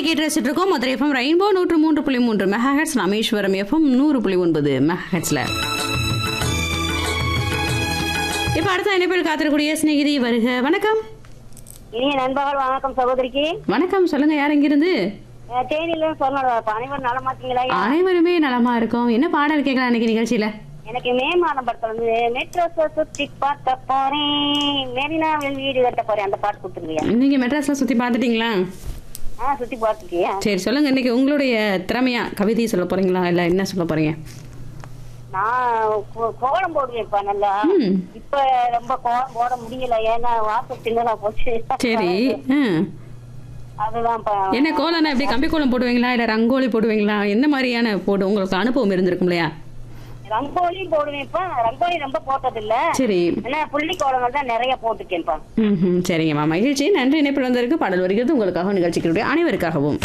கேட்டு ரசிட்டு இருக்கோம் Madurai FM rainbow நூற்று மூன்று புள்ளி மூன்று மெகாஹெட்ஸ் ராமேஸ்வரம் எஃப்எம் நூறு புள்ளி ஒன்பது மெகாஹெட்ஸ்ல இப்போ அடுத்த இணைப்பில் காத்திருக்கூடிய சிநேகிதி வருக வணக்கம் இனிய நண்பர்கள் வணக்கம் சகோதரிக்கு வணக்கம் சொல்லுங்க யார் இங்கிருந்து அஹ் தேனியில சொன்ன அனைவரும் நலமா இருக்கீங்களா அனைவருமே நலமா இருக்கோம் என்ன பாடல் கேட்கலாம் இன்னைக்கு நிகழ்ச்சியில எனக்கு மே மாதம் படத்துல வந்து மெட்ரோ சுத்தி பார்க்க போறேன் மெரினாவில் வீடு கட்ட போறேன் அந்த பாட்டு கொடுத்துருவியா நீங்க மெட்ராஸ்ல சுத்தி பார்த்துட்டீங்களா ஆ சுத்தி பார்த்துருக்கியா சரி சொல்லுங்க இன்னைக்கு உங்களுடைய திறமையா கவிதை சொல்ல போறீங்களா இல்ல என்ன சொல்ல போறீங்க நான் கோ- கோலம் போடுவேன் இப்ப நல்லா ம். இப்ப ரொம்ப கோலம் போட முடியல ஏன்னா வாசல் சின்னதா போச்சு சரி ஆ. அதுதான் இப்ப என்ன கோலம்னா எப்படி கம்பி கோலம் போடுவீங்களா இல்ல ரங்கோலி போடுவீங்களா என்ன மாதிரியான போடு உங்களுக்கு அனுபவம் இருந்திருக்கும் இல்லையா ரங்கோலியும் போடுவேன் இப்ப ரங்கோலி ரொம்ப போட்டது இல்ல சரி ஏன்னா புள்ளி கோலங்கள் தான் நிறைய போட்டுருக்கேன்ப்பா ம் சரிங்கம்மா மகிழ்ச்சி நன்றி இணைப்பில் வந்ததற்கு பாடல் வருகிறது உங்களுக்காக நிகழ்ச்சிகளுடைய அனைவருக்காகவும்